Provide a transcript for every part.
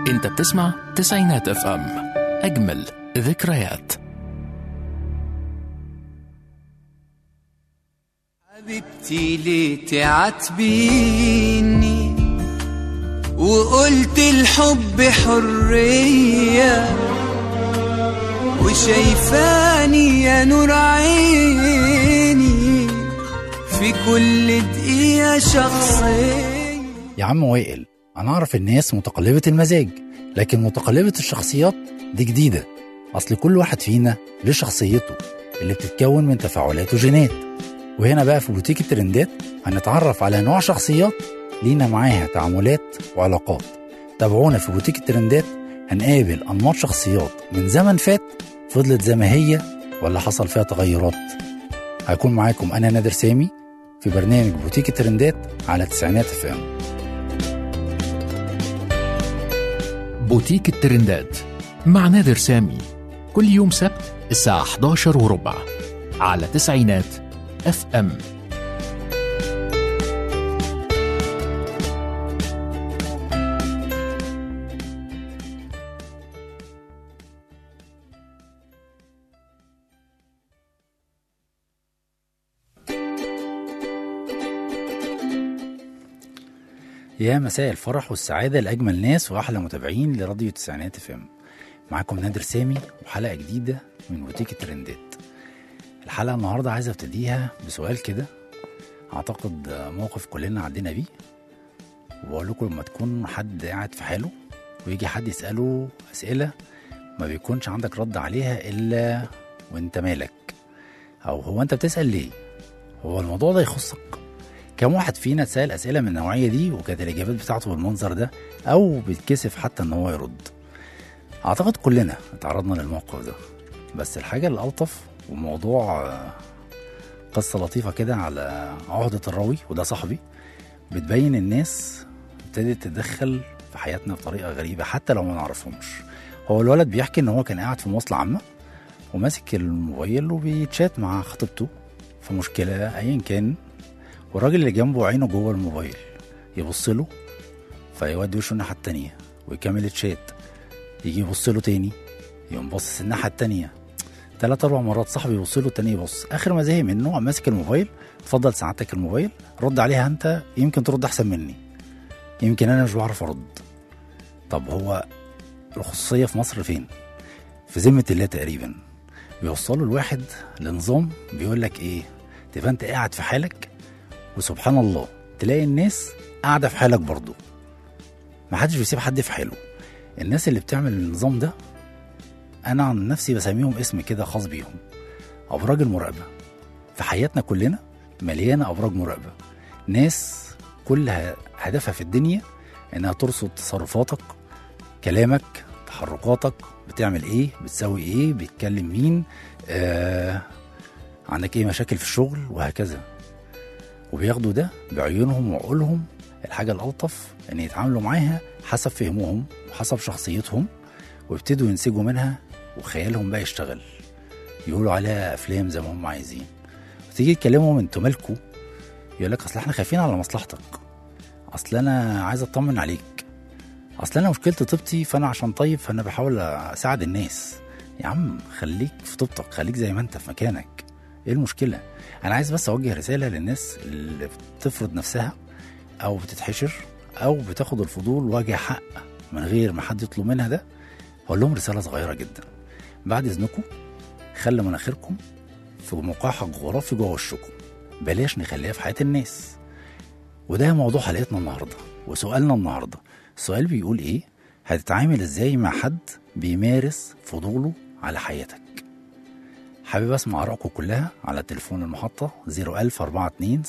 انت بتسمع تسعينات اف ام اجمل ذكريات حبيبتي ليه تعاتبيني وقلت الحب حرية وشايفاني يا نور عيني في كل دقيقة شخصية يا عم وائل انا اعرف الناس متقلبة المزاج لكن متقلبة الشخصيات دي جديدة اصل كل واحد فينا له شخصيته اللي بتتكون من تفاعلات وجينات وهنا بقى في بوتيك الترندات هنتعرف على نوع شخصيات لينا معاها تعاملات وعلاقات تابعونا في بوتيك الترندات هنقابل انماط شخصيات من زمن فات فضلت زي ما هي ولا حصل فيها تغيرات هيكون معاكم انا نادر سامي في برنامج بوتيك الترندات على تسعينات اف ام بوتيك الترندات مع نادر سامي كل يوم سبت الساعة 11 وربع على تسعينات اف ام يا مساء الفرح والسعادة لأجمل ناس وأحلى متابعين لراديو تسعينات اف ام معاكم نادر سامي وحلقة جديدة من بوتيك الترندات الحلقة النهاردة عايز ابتديها بسؤال كده أعتقد موقف كلنا عدينا بيه وبقول لكم لما تكون حد قاعد في حاله ويجي حد يسأله أسئلة ما بيكونش عندك رد عليها إلا وأنت مالك أو هو أنت بتسأل ليه هو الموضوع ده يخصك كم واحد فينا اتسال اسئله من النوعيه دي وكانت الاجابات بتاعته بالمنظر ده او بيتكسف حتى ان هو يرد اعتقد كلنا اتعرضنا للموقف ده بس الحاجه الالطف وموضوع آه، قصه لطيفه كده على عهده الراوي وده صاحبي بتبين الناس ابتدت تتدخل في حياتنا بطريقه غريبه حتى لو ما نعرفهمش هو الولد بيحكي ان هو كان قاعد في مواصله عامه وماسك الموبايل وبيتشات مع خطيبته في مشكله ايا كان والراجل اللي جنبه عينه جوه الموبايل يبص له فيودي وشه الناحيه التانيه ويكمل الشات يجي يبص له تاني يقوم باصص الناحيه التانيه تلات اربع مرات صاحبي يبص له التاني يبص اخر ما زهق منه قام ماسك الموبايل اتفضل سعادتك الموبايل رد عليها انت يمكن ترد احسن مني يمكن انا مش بعرف ارد طب هو الخصوصيه في مصر فين في ذمه الله تقريبا بيوصلوا الواحد لنظام بيقول لك ايه تبقى انت قاعد في حالك وسبحان الله تلاقي الناس قاعده في حالك برضه ما حدش بيسيب حد في حاله الناس اللي بتعمل النظام ده انا عن نفسي بسميهم اسم كده خاص بيهم ابراج المراقبه في حياتنا كلنا مليانه ابراج مراقبه ناس كل ه- هدفها في الدنيا انها ترصد تصرفاتك كلامك تحركاتك بتعمل ايه بتسوي ايه بتكلم مين آه عندك ايه مشاكل في الشغل وهكذا وبياخدوا ده بعيونهم وعقولهم الحاجة الألطف إن يتعاملوا معاها حسب فهمهم وحسب شخصيتهم ويبتدوا ينسجوا منها وخيالهم بقى يشتغل يقولوا عليها أفلام زي ما هم عايزين وتيجي تكلمهم انتوا مالكوا يقول لك أصل احنا خايفين على مصلحتك أصل أنا عايز أطمن عليك أصل أنا مشكلتي طيبتي فأنا عشان طيب فأنا بحاول أساعد الناس يا عم خليك في طيبتك خليك زي ما أنت في مكانك إيه المشكلة انا عايز بس اوجه رساله للناس اللي بتفرض نفسها او بتتحشر او بتاخد الفضول وجه حق من غير ما حد يطلب منها ده هقول لهم رساله صغيره جدا بعد اذنكم خلي مناخيركم في مقاحة جغرافي جوه وشكم بلاش نخليها في حياه الناس وده موضوع حلقتنا النهارده وسؤالنا النهارده السؤال بيقول ايه هتتعامل ازاي مع حد بيمارس فضوله على حياتك حابب اسمع ارائكم كلها على تليفون المحطة 01000 42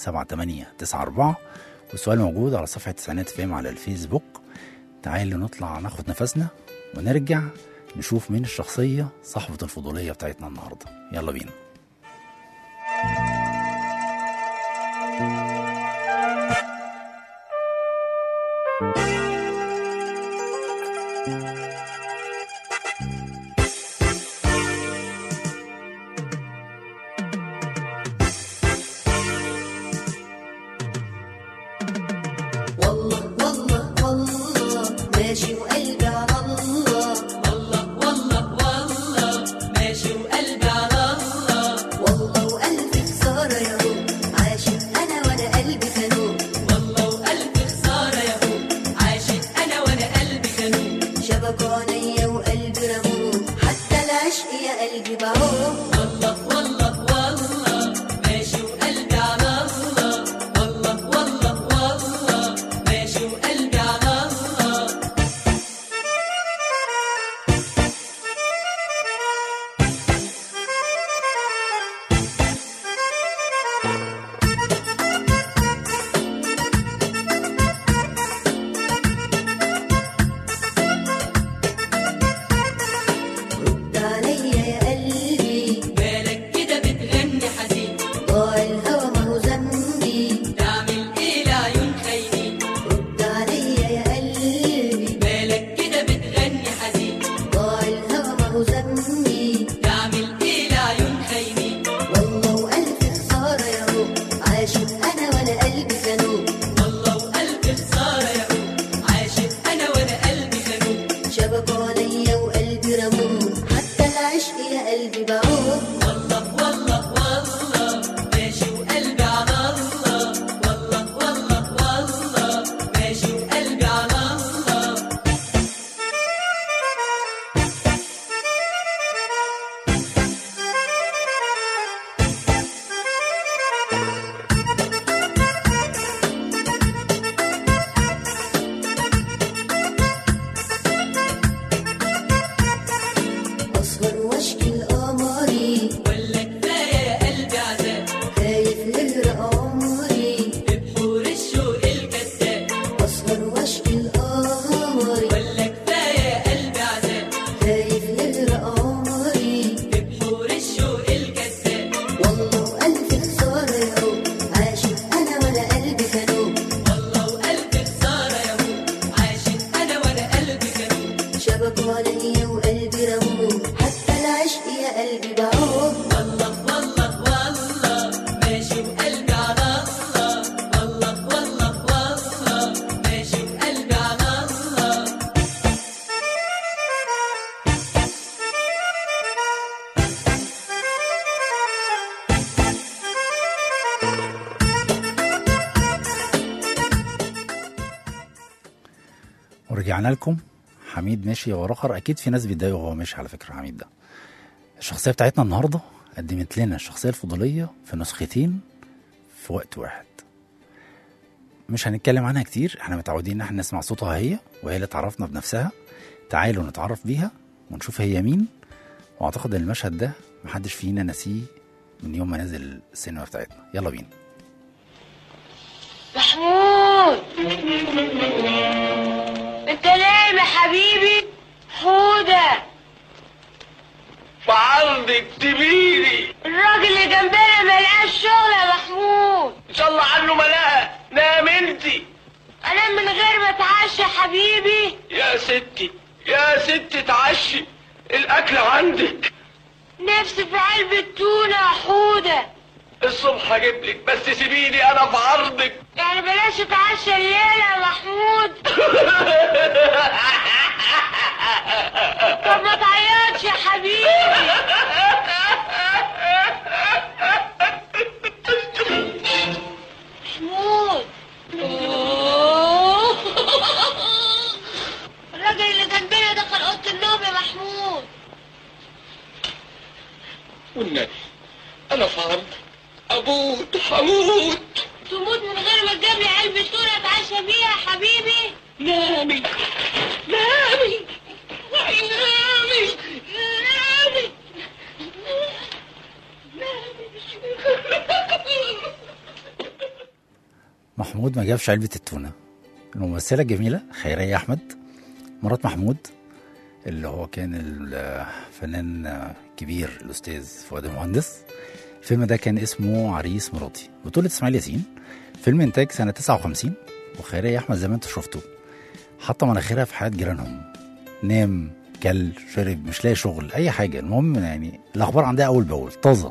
7894 والسؤال موجود على صفحة تسعينات فيم على الفيسبوك تعالوا نطلع ناخد نفسنا ونرجع نشوف مين الشخصية صاحبة الفضولية بتاعتنا النهاردة يلا بينا والله والله والله ماشي وقلبي على ورجعنا لكم حميد ماشي ورا اخر اكيد في ناس بيتضايقوا وهو ماشي على فكره حميد ده الشخصيه بتاعتنا النهارده قدمت لنا الشخصيه الفضوليه في نسختين في وقت واحد مش هنتكلم عنها كتير احنا متعودين ان احنا نسمع صوتها هي وهي اللي تعرفنا بنفسها تعالوا نتعرف بيها ونشوف هي مين واعتقد ان المشهد ده محدش فينا نسيه من يوم ما نزل السينما بتاعتنا يلا بينا محمود انت نايم يا حبيبي حودة فعرضك تبيري الراجل اللي جنبنا ملقاش شغل يا محمود ان شاء الله عنه ملاها نام انتي انام من غير ما اتعشى يا حبيبي يا ستي يا ستي تعشي الاكل عندك نفسي في علبة تونة يا حودة الصبح اجيب لك بس سيبيني انا في عرضك يعني بلاش اتعشى الليلة يا محمود طب ما تعيطش يا حبيبي محمود أوه. الراجل اللي جنبنا دخل اوضه النوم يا محمود والنبي انا في عرضك اموت هموت تموت من غير ما تجيب لي علبة تونة اتعشى بيها يا حبيبي نامي نامي نامي نامي محمود ما جابش علبة التونة الممثلة الجميلة خيرية أحمد مرات محمود اللي هو كان الفنان كبير الأستاذ فؤاد المهندس الفيلم ده كان اسمه عريس مراتي بطولة إسماعيل ياسين فيلم إنتاج سنة 59 وخيرية أحمد زي ما أنتوا شفتوا حاطة مناخيرها في حياة جيرانهم نام كل شرب مش لاقي شغل أي حاجة المهم يعني الأخبار عندها أول بأول طازة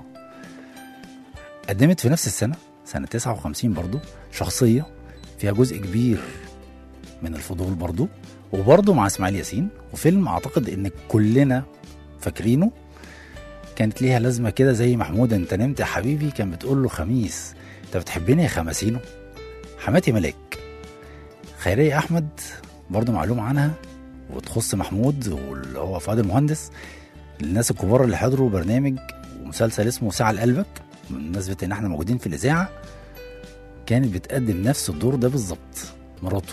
قدمت في نفس السنة سنة 59 برضو شخصية فيها جزء كبير من الفضول برضو وبرضو مع اسماعيل ياسين وفيلم اعتقد ان كلنا فاكرينه كانت ليها لازمة كده زي محمود انت نمت يا حبيبي كان بتقول له خميس انت بتحبني يا خماسينو حماتي ملاك خيرية احمد برضو معلومة عنها وتخص محمود واللي هو فؤاد المهندس الناس الكبار اللي حضروا برنامج ومسلسل اسمه ساعة لقلبك بمناسبة ان احنا موجودين في الاذاعة كانت بتقدم نفس الدور ده بالظبط مراته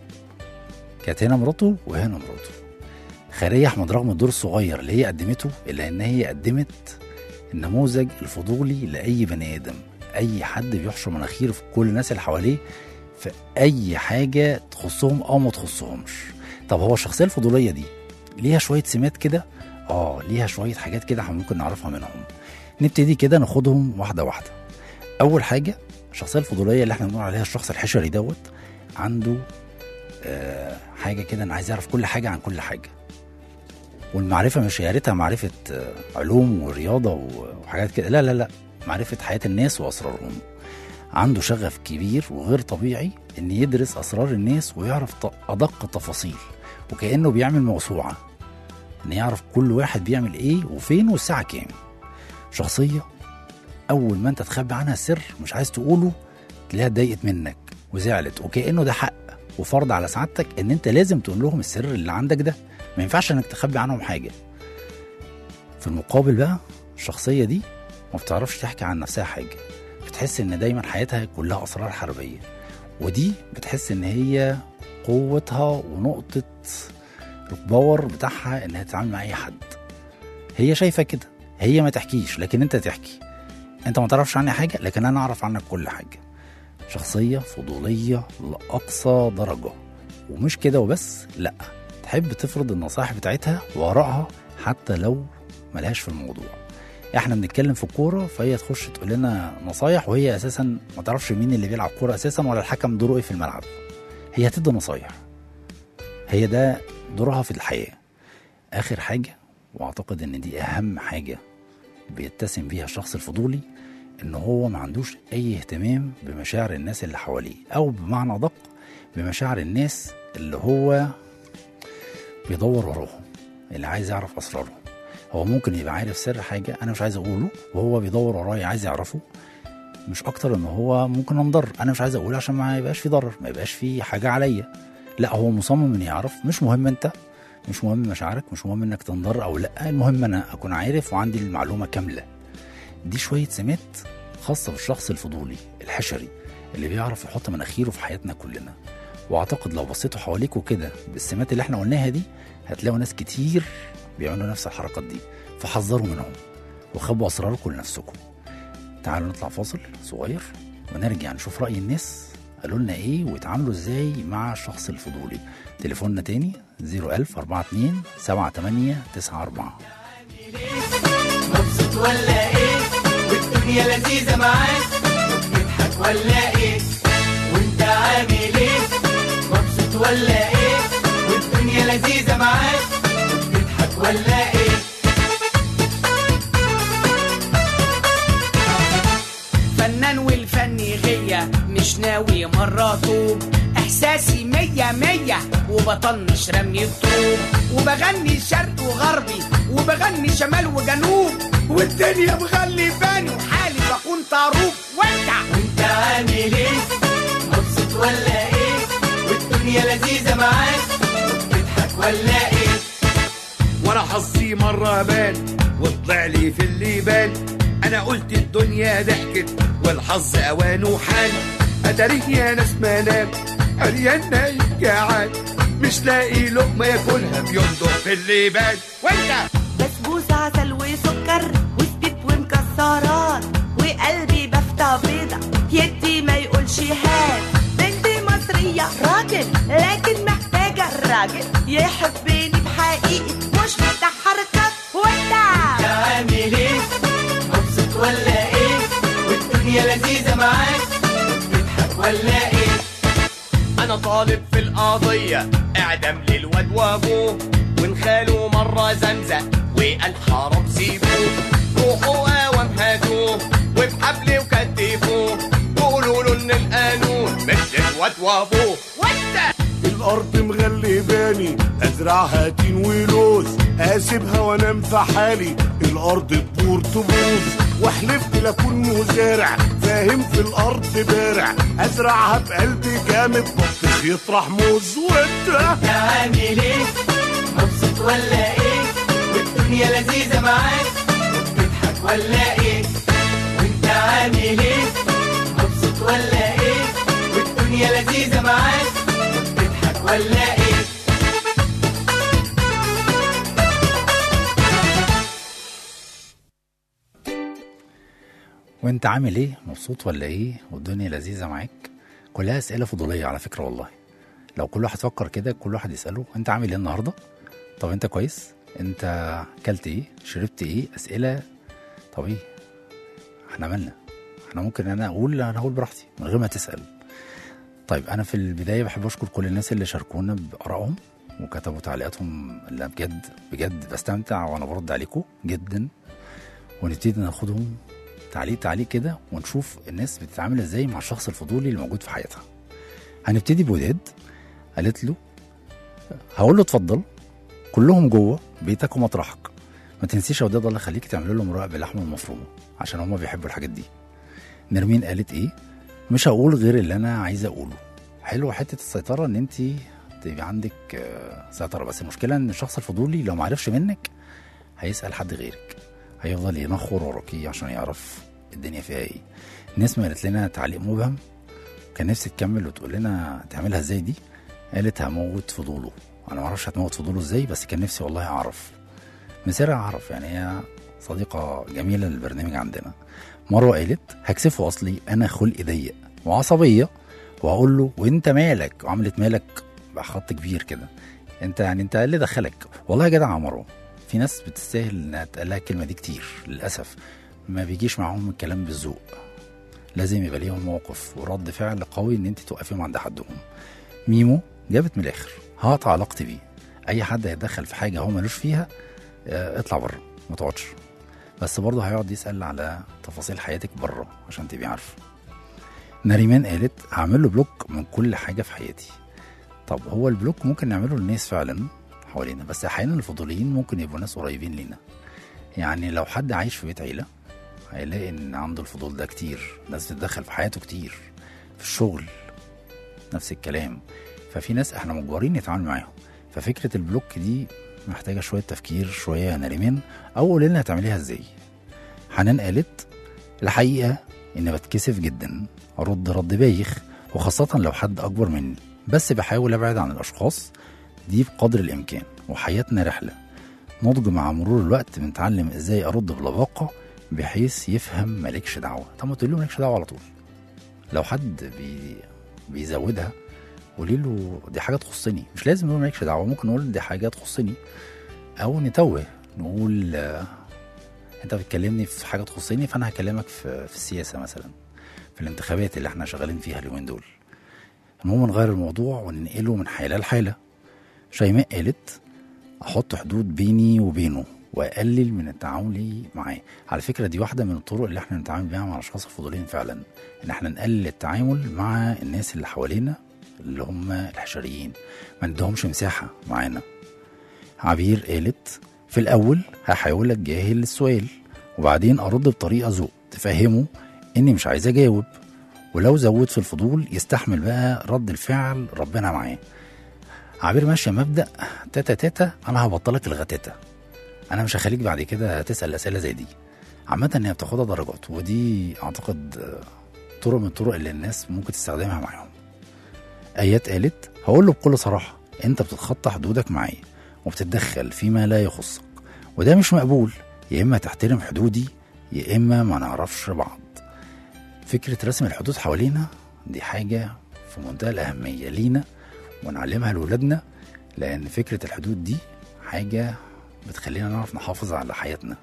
كانت هنا مراته وهنا مراته خيرية أحمد رغم الدور الصغير اللي هي قدمته إلا إن هي قدمت النموذج الفضولي لأي بني آدم أي حد بيحشر مناخيره في كل الناس اللي حواليه في أي حاجة تخصهم أو ما تخصهمش طب هو الشخصية الفضولية دي ليها شوية سمات كده آه ليها شوية حاجات كده احنا ممكن نعرفها منهم نبتدي كده ناخدهم واحدة واحدة أول حاجة الشخصية الفضولية اللي احنا بنقول عليها الشخص الحشري دوت عنده آه حاجة كده أنا عايز أعرف كل حاجة عن كل حاجة والمعرفة مش يا ريتها معرفة آه، علوم ورياضة و- وحاجات كده لا لا لا معرفة حياة الناس وأسرارهم عنده شغف كبير وغير طبيعي إن يدرس أسرار الناس ويعرف ط- أدق التفاصيل وكأنه بيعمل موسوعة إن يعرف كل واحد بيعمل إيه وفين والساعة كام شخصية أول ما أنت تخبي عنها السر مش عايز تقوله تلاقيها اتضايقت منك وزعلت وكأنه ده حق وفرض على سعادتك ان انت لازم تقول لهم السر اللي عندك ده ما ينفعش انك تخبي عنهم حاجه في المقابل بقى الشخصيه دي ما بتعرفش تحكي عن نفسها حاجه بتحس ان دايما حياتها كلها اسرار حربيه ودي بتحس ان هي قوتها ونقطه الباور بتاعها انها تتعامل مع اي حد هي شايفه كده هي ما تحكيش لكن انت تحكي انت ما تعرفش عني حاجه لكن انا اعرف عنك كل حاجه شخصية فضولية لأقصى درجة ومش كده وبس لأ تحب تفرض النصائح بتاعتها وآرائها حتى لو ملهاش في الموضوع احنا بنتكلم في الكورة فهي تخش تقول لنا نصايح وهي أساسا ما تعرفش مين اللي بيلعب كورة أساسا ولا الحكم دوره ايه في الملعب هي هتدي نصايح هي ده دورها في الحياة آخر حاجة وأعتقد إن دي أهم حاجة بيتسم بيها الشخص الفضولي ان هو ما عندوش اي اهتمام بمشاعر الناس اللي حواليه او بمعنى ادق بمشاعر الناس اللي هو بيدور وراهم اللي عايز يعرف اسرارهم هو ممكن يبقى عارف سر حاجه انا مش عايز اقوله وهو بيدور ورايا عايز يعرفه مش اكتر ان هو ممكن انضر انا مش عايز اقوله عشان ما يبقاش في ضرر ما يبقاش في حاجه عليا لا هو مصمم انه يعرف مش مهم انت مش مهم مشاعرك مش مهم انك تنضر او لا المهم انا اكون عارف وعندي المعلومه كامله دي شويه سمات خاصه بالشخص الفضولي الحشري اللي بيعرف يحط مناخيره في حياتنا كلنا واعتقد لو بصيتوا حواليكوا كده بالسمات اللي احنا قلناها دي هتلاقوا ناس كتير بيعملوا نفس الحركات دي فحذروا منهم وخبوا اسراركم لنفسكم تعالوا نطلع فاصل صغير ونرجع نشوف رأي الناس قالوا لنا ايه ويتعاملوا ازاي مع الشخص الفضولي تليفوننا تاني 01000 42 78 94 مبسوط ولا ايه والدنيا لذيذة معاك بتضحك ولا ايه وانت عامل ايه مبسوط ولا ايه والدنيا لذيذة معاك بتضحك ولا ايه فنان والفن غية مش ناوي مرة طوب احساسي مية مية وبطنش رمي الطوب وبغني شرق وغربي وبغني شمال وجنوب والدنيا مغلباني وحالي بكون طاروب وانت وانت عامل ايه مبسوط ولا ايه والدنيا لذيذة معاك بتضحك ولا ايه وانا حظي مرة بان وطلع لي في اللي بان انا قلت الدنيا ضحكت والحظ اوانه حان اتاريه يا ناس منام عريان نايم جعان مش لاقي لقمة ياكلها بيندق في الليبان وانت بسبوسة عسل وسكر وزبيب ومكسرات وقلبي بفتة بيضة يدي ما يقولش هات بنتي مصرية راجل لكن محتاجة الراجل يحبني بحقيقي مش بتاع حركات وانت عامل ايه مبسوط ولا ايه والدنيا لذيذة معاك بتضحك ولا ايه انا طالب في القضية اعدم للواد وابوه ونخاله مرة زمزق وقال حرام سيبوه روحوا قوام هاتوه وبحبل وكتفوه وقولوا له ان القانون مش الواد وابوه وانت الارض مغلباني ازرعها تين ولوز اسيبها وانام في حالي الارض تبور تبوظ واحلفت لاكون مزارع فاهم في الارض بارع ازرعها بقلبي جامد بطيخ يطرح موز وانت عامل ايه مبسوط ولا ايه والدنيا لذيذة معاك بتضحك ولا ايه وانت عامل ايه مبسوط ولا ايه والدنيا لذيذة معاك بتضحك ولا ايه وانت عامل ايه مبسوط ولا ايه والدنيا لذيذه معاك كلها اسئله فضوليه على فكره والله لو كل واحد فكر كده كل واحد يساله انت عامل ايه النهارده طب انت كويس انت اكلت ايه شربت ايه اسئله طب ايه احنا مالنا احنا ممكن انا اقول انا اقول براحتي من غير ما تسال طيب انا في البدايه بحب اشكر كل الناس اللي شاركونا بارائهم وكتبوا تعليقاتهم اللي بجد بجد بستمتع وانا برد عليكم جدا ونبتدي ناخدهم تعليق تعليق كده ونشوف الناس بتتعامل ازاي مع الشخص الفضولي اللي موجود في حياتها هنبتدي بوداد قالت له هقول له اتفضل كلهم جوه بيتك ومطرحك ما تنسيش يا وداد الله يخليك تعمل لهم رقاق باللحمه المفرومه عشان هما بيحبوا الحاجات دي نرمين قالت ايه مش هقول غير اللي انا عايزه اقوله حلوه حته السيطره ان انت تبقى عندك آه، سيطره بس المشكله ان الشخص الفضولي لو ما عرفش منك هيسال حد غيرك هيفضل ينخر وراكي عشان يعرف الدنيا فيها ايه نسمة قالت لنا تعليق مبهم كان نفسي تكمل وتقول لنا تعملها ازاي دي قالت هموت فضوله انا ما اعرفش هتموت فضوله ازاي بس كان نفسي والله اعرف مسيرة اعرف يعني هي صديقة جميلة للبرنامج عندنا مروة قالت هكسفه اصلي انا خلقي ضيق وعصبية وهقول له وانت مالك وعملت مالك بقى خط كبير كده انت يعني انت إيه اللي دخلك والله يا جدع يا مروه في ناس بتستاهل انها تقال لها الكلمه دي كتير للاسف ما بيجيش معاهم الكلام بالذوق لازم يبقى ليهم موقف ورد فعل قوي ان انت توقفيهم عند حدهم ميمو جابت من الاخر هقطع علاقتي بيه اي حد هيتدخل في حاجه هو ملوش فيها آه، اطلع بره ما تقعدش بس برضه هيقعد يسال على تفاصيل حياتك بره عشان تبقي عارفه نريمان قالت هعمل له بلوك من كل حاجه في حياتي طب هو البلوك ممكن نعمله للناس فعلا حوالينا بس احيانا الفضوليين ممكن يبقوا ناس قريبين لينا يعني لو حد عايش في بيت عيله هيلاقي ان عنده الفضول ده كتير ناس بتتدخل في حياته كتير في الشغل نفس الكلام ففي ناس احنا مجبرين نتعامل معاهم ففكره البلوك دي محتاجه شويه تفكير شويه يا نريمان او قولي لنا هتعمليها ازاي حنان قالت الحقيقه اني بتكسف جدا ارد رد بايخ وخاصه لو حد اكبر مني بس بحاول ابعد عن الاشخاص دي بقدر الامكان وحياتنا رحله نضج مع مرور الوقت بنتعلم ازاي ارد بلباقه بحيث يفهم مالكش دعوه طب ما تقول له مالكش دعوه على طول لو حد بي بيزودها قولي له دي حاجه تخصني مش لازم نقول مالكش دعوه ممكن نقول دي حاجه تخصني او نتوه نقول آه، انت بتكلمني في حاجه تخصني فانا هكلمك في, في السياسه مثلا في الانتخابات اللي احنا شغالين فيها اليومين دول المهم نغير الموضوع وننقله من حاله لحاله شيماء قالت احط حدود بيني وبينه واقلل من التعامل معاه على فكره دي واحده من الطرق اللي احنا نتعامل بيها مع الاشخاص الفضوليين فعلا ان احنا نقلل التعامل مع الناس اللي حوالينا اللي هم الحشريين ما ندهمش مساحه معانا عبير قالت في الاول هحاول اتجاهل السؤال وبعدين ارد بطريقه ذوق تفهمه اني مش عايز اجاوب ولو زود في الفضول يستحمل بقى رد الفعل ربنا معاه عبير ماشيه مبدا تاتا تاتا انا هبطلك الغتاته انا مش هخليك بعد كده تسال اسئله زي دي عامه هي بتاخدها درجات ودي اعتقد آه، طرق من الطرق اللي الناس ممكن تستخدمها معاهم ايات قالت هقول له بكل صراحه انت بتتخطى حدودك معايا وبتتدخل فيما لا يخصك وده مش مقبول يا اما تحترم حدودي يا اما ما نعرفش بعض فكره رسم الحدود حوالينا دي حاجه في منتهى الاهميه لينا ونعلمها لاولادنا لان فكره الحدود دي حاجه بتخلينا نعرف نحافظ على حياتنا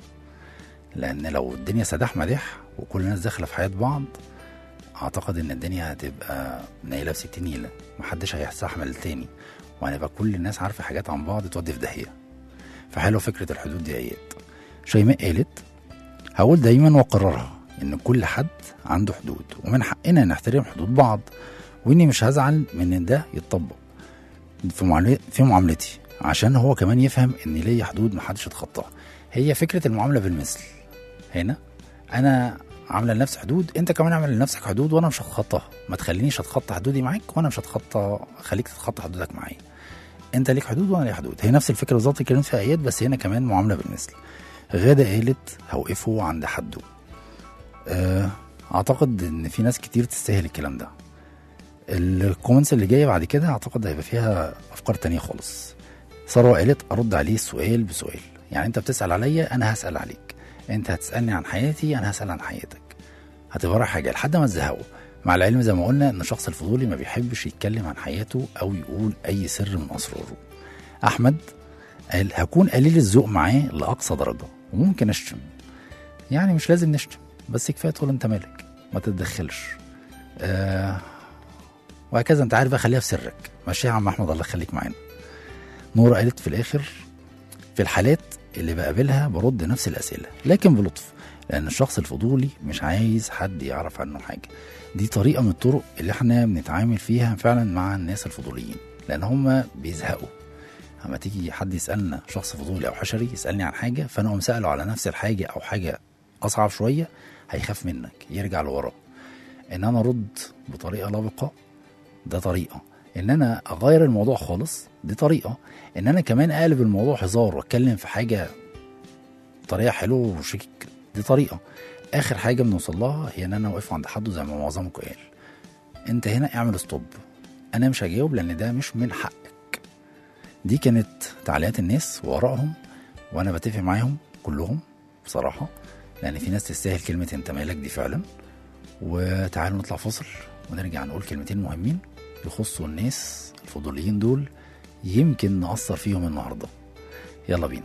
لان لو الدنيا سداح مداح وكل الناس داخله في حياه بعض اعتقد ان الدنيا هتبقى نايله بستين نيله محدش هيستحمل التاني وهنبقى كل الناس عارفه حاجات عن بعض تودي في داهيه فحلو فكره الحدود دي ايات شيماء قالت هقول دايما واقررها ان كل حد عنده حدود ومن حقنا نحترم حدود بعض واني مش هزعل من ان ده يتطبق في معامل- في معاملتي عشان هو كمان يفهم ان ليا حدود محدش يتخطاها هي فكره المعامله بالمثل هنا انا عامله لنفسي حدود انت كمان اعمل لنفسك حدود وانا مش هتخطاها ما تخلينيش اتخطى حدودي معاك وانا مش هتخطى خليك تتخطى حدودك معايا انت ليك حدود وانا ليا حدود هي نفس الفكره بالظبط اللي اتكلمت فيها ايات بس هنا كمان معامله بالمثل غاده قالت هوقفه عند حده آه، اعتقد ان في ناس كتير تستاهل الكلام ده الكومنتس اللي جايه بعد كده اعتقد هيبقى فيها افكار تانية خالص ثروه قالت ارد عليه سؤال بسؤال يعني انت بتسال عليا انا هسال عليك انت هتسالني عن حياتي انا هسال عن حياتك هتبقى رايح حاجه لحد ما تزهقوا مع العلم زي ما قلنا ان الشخص الفضولي ما بيحبش يتكلم عن حياته او يقول اي سر من اسراره احمد قال هكون قليل الذوق معاه لاقصى درجه وممكن اشتم يعني مش لازم نشتم بس كفايه تقول انت مالك ما تتدخلش آه وهكذا انت عارف بقى خليها في سرك ماشي يا عم احمد الله يخليك معانا نورة قالت في الاخر في الحالات اللي بقابلها برد نفس الاسئله لكن بلطف لان الشخص الفضولي مش عايز حد يعرف عنه حاجه دي طريقه من الطرق اللي احنا بنتعامل فيها فعلا مع الناس الفضوليين لان هم بيزهقوا اما تيجي حد يسالنا شخص فضولي او حشري يسالني عن حاجه فانا اقوم ساله على نفس الحاجه او حاجه اصعب شويه هيخاف منك يرجع لورا ان انا ارد بطريقه لبقه ده طريقه ان انا اغير الموضوع خالص دي طريقه ان انا كمان اقلب الموضوع هزار واتكلم في حاجه طريقه حلوه وشيك دي طريقه اخر حاجه بنوصل لها هي ان انا واقف عند حد زي ما معظمكم قال انت هنا اعمل ستوب انا مش هجاوب لان ده مش من حقك دي كانت تعليقات الناس وارائهم وانا بتفق معاهم كلهم بصراحه لان في ناس تستاهل كلمه انت مالك دي فعلا وتعالوا نطلع فاصل ونرجع نقول كلمتين مهمين يخصوا الناس الفضوليين دول يمكن نأثر فيهم النهارده يلا بينا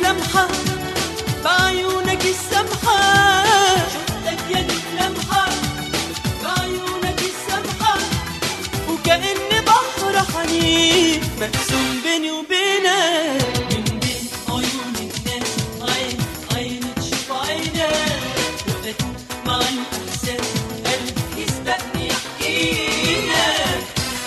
لمحة بعيونك السمحة شفتك يا دي لمحة بعيونك السمحة وكأن بحر حنين مقسوم بيني وبينك من بين عيون الناس عين عين تشوف عينك وأكون مع الإحساس قلبي يسبقني يحكيلك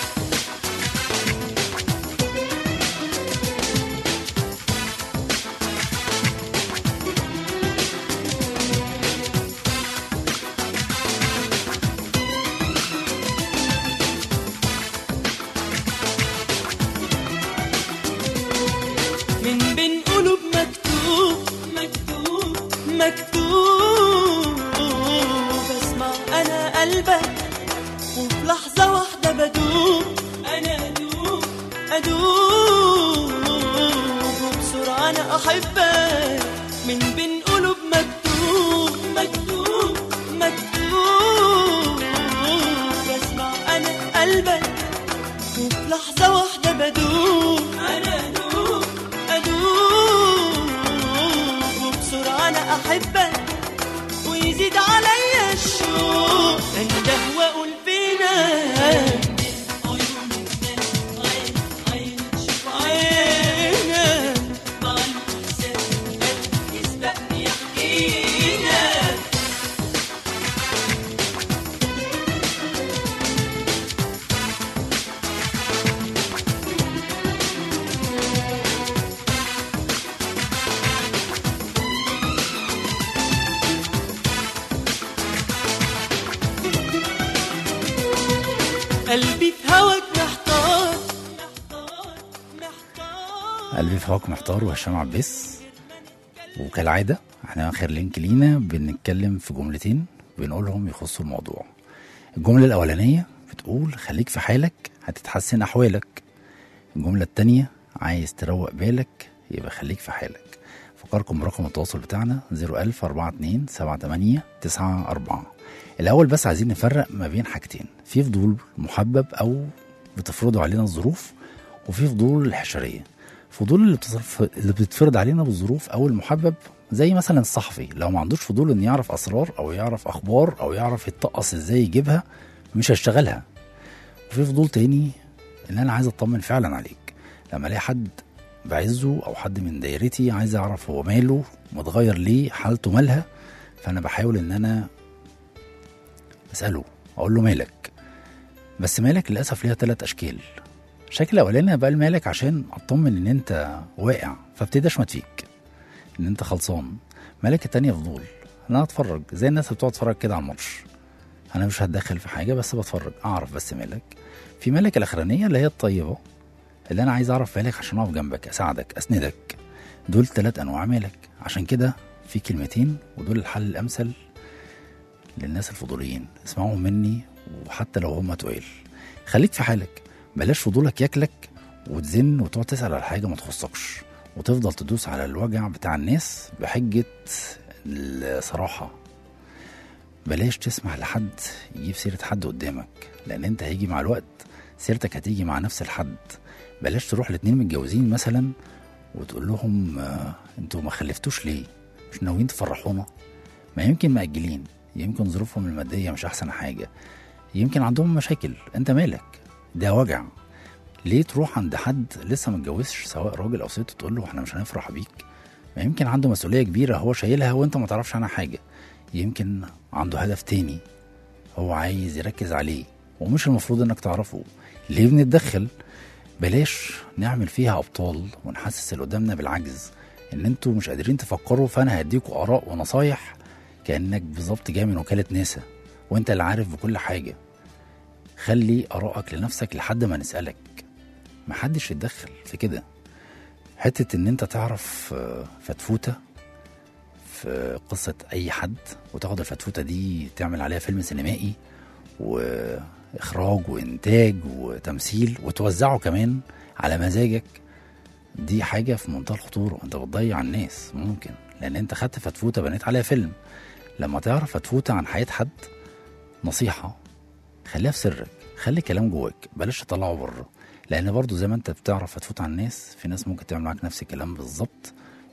من بين قلوب مكتوب مكتوب مكتوب بسمع انا قلبك وفي لحظة واحدة بدوب انا ادوب ادوب وبسرعة انا احبك من بين قلوب مكتوب مكتوب مكتوب بسمع انا قلبك وفي لحظة واحدة بدوب أنا أدوب أدوب وبسرعة أنا أحبك ويزيد عليا الشوق أنده وأقول فينا عيون الناس عين عين تشوف عينك مع الإحساس قلبي يسبقني يحكيلك قلبي في هواك محتار محتار محتار قلبي في هواك محتار وهشام عباس وكالعادة احنا اخر لينك لينا بنتكلم في جملتين بنقولهم يخصوا الموضوع الجملة الأولانية بتقول خليك في حالك هتتحسن أحوالك الجملة التانية عايز تروق بالك يبقى خليك في حالك فكركم برقم التواصل بتاعنا 01000 42 78 94 الأول بس عايزين نفرق ما بين حاجتين في فضول محبب أو بتفرضوا علينا الظروف وفي فضول الحشرية فضول اللي, بتصرف اللي بتفرض علينا بالظروف أو المحبب زي مثلا الصحفي لو ما عندوش فضول انه يعرف اسرار او يعرف اخبار او يعرف يتقص ازاي يجيبها مش هيشتغلها وفي فضول تاني ان انا عايز اطمن فعلا عليك لما الاقي حد بعزه او حد من دايرتي عايز اعرف هو ماله متغير ليه حالته مالها فانا بحاول ان انا اساله اقول له مالك بس مالك للاسف ليها ثلاث اشكال الشكل الاولاني بقى المالك عشان اطمن ان انت واقع فابتدي اشمت فيك ان انت خلصان مالك التانية فضول ان انا اتفرج زي الناس اللي بتقعد تتفرج كده على الماتش انا مش هتدخل في حاجه بس بتفرج اعرف بس مالك في مالك الاخرانيه اللي هي الطيبه اللي انا عايز اعرف مالك عشان اقف جنبك اساعدك اسندك دول ثلاث انواع مالك عشان كده في كلمتين ودول الحل الامثل للناس الفضوليين اسمعوا مني وحتى لو هم تقال خليك في حالك بلاش فضولك ياكلك وتزن وتقعد تسال على حاجه ما تخصكش وتفضل تدوس على الوجع بتاع الناس بحجه الصراحه بلاش تسمح لحد يجيب سيرة حد قدامك لأن أنت هيجي مع الوقت سيرتك هتيجي مع نفس الحد بلاش تروح لاتنين متجوزين مثلا وتقول لهم آه، انتوا ما خلفتوش ليه مش ناويين تفرحونا ما يمكن مأجلين يمكن ظروفهم المادية مش أحسن حاجة يمكن عندهم مشاكل أنت مالك ده وجع ليه تروح عند حد لسه ما اتجوزش سواء راجل أو ست تقول له احنا مش هنفرح بيك ما يمكن عنده مسؤولية كبيرة هو شايلها وانت ما تعرفش عنها حاجة يمكن عنده هدف تاني هو عايز يركز عليه ومش المفروض انك تعرفه ليه بنتدخل بلاش نعمل فيها ابطال ونحسس اللي قدامنا بالعجز ان انتوا مش قادرين تفكروا فانا هديكوا اراء ونصايح كانك بالظبط جاي من وكاله ناسا وانت اللي عارف بكل حاجه خلي ارائك لنفسك لحد ما نسالك محدش يتدخل في كده حته ان انت تعرف آه، فتفوته في قصة أي حد وتاخد الفتفوتة دي تعمل عليها فيلم سينمائي وإخراج وإنتاج وتمثيل وتوزعه كمان على مزاجك دي حاجة في منتهى الخطورة أنت بتضيع الناس ممكن لأن أنت خدت فتفوتة بنيت عليها فيلم لما تعرف فتفوتة عن حياة حد نصيحة خليها في سرك خلي كلام جواك بلاش تطلعه بره لأن برضو زي ما أنت بتعرف فتفوت عن الناس في ناس ممكن تعمل معاك نفس الكلام بالظبط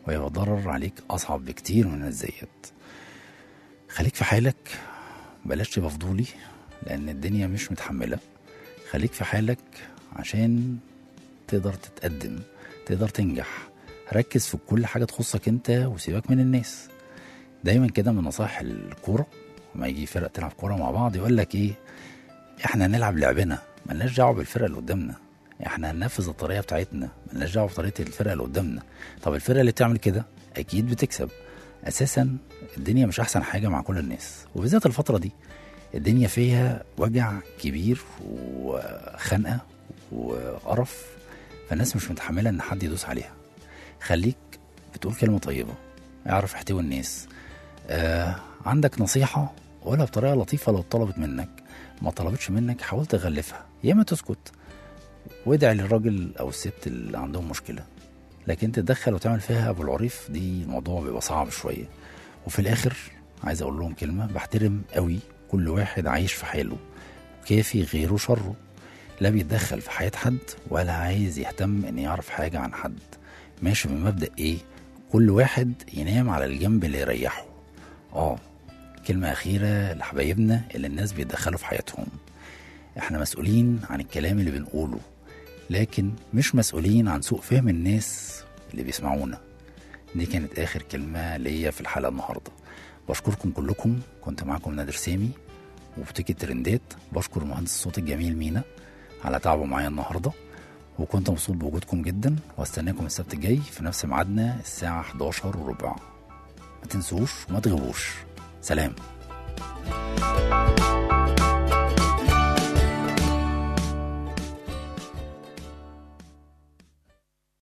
ويبقى الضرر عليك أصعب بكتير من الناس ديت خليك في حالك بلاش تبقى فضولي لأن الدنيا مش متحملة خليك في حالك عشان تقدر تتقدم تقدر تنجح ركز في كل حاجة تخصك انت وسيبك من الناس دايما كده من نصائح الكورة لما يجي فرق تلعب كورة مع بعض يقول لك ايه احنا هنلعب لعبنا ملناش دعوة بالفرقة اللي قدامنا احنا هننفذ الطريقة بتاعتنا ملناش دعوة بطريقة الفرقة اللي قدامنا طب الفرقة اللي بتعمل كده اكيد بتكسب اساسا الدنيا مش احسن حاجة مع كل الناس وبالذات الفترة دي الدنيا فيها وجع كبير وخنقة وقرف فالناس مش متحملة ان حد يدوس عليها خليك بتقول كلمة طيبة اعرف احتوي الناس آه عندك نصيحة قولها بطريقة لطيفة لو طلبت منك ما طلبتش منك حاول تغلفها يا اما تسكت وادعي للراجل او الست اللي عندهم مشكلة لكن تتدخل وتعمل فيها ابو العريف دي الموضوع بيبقى صعب شوية وفي الاخر عايز اقول لهم كلمة بحترم قوي كل واحد عايش في حاله كافي غيره شره لا بيتدخل في حياة حد ولا عايز يهتم ان يعرف حاجة عن حد ماشي بمبدأ ايه كل واحد ينام على الجنب اللي يريحه اه كلمة أخيرة لحبايبنا اللي الناس بيتدخلوا في حياتهم احنا مسؤولين عن الكلام اللي بنقوله لكن مش مسؤولين عن سوء فهم الناس اللي بيسمعونا دي كانت آخر كلمة ليا في الحلقة النهاردة بشكركم كلكم كنت معاكم نادر سامي وبوتيك الترندات بشكر مهندس الصوت الجميل مينا على تعبه معايا النهارده وكنت مبسوط بوجودكم جدا واستناكم السبت الجاي في نفس ميعادنا الساعة 11 وربع ما تنسوش وما تغيبوش سلام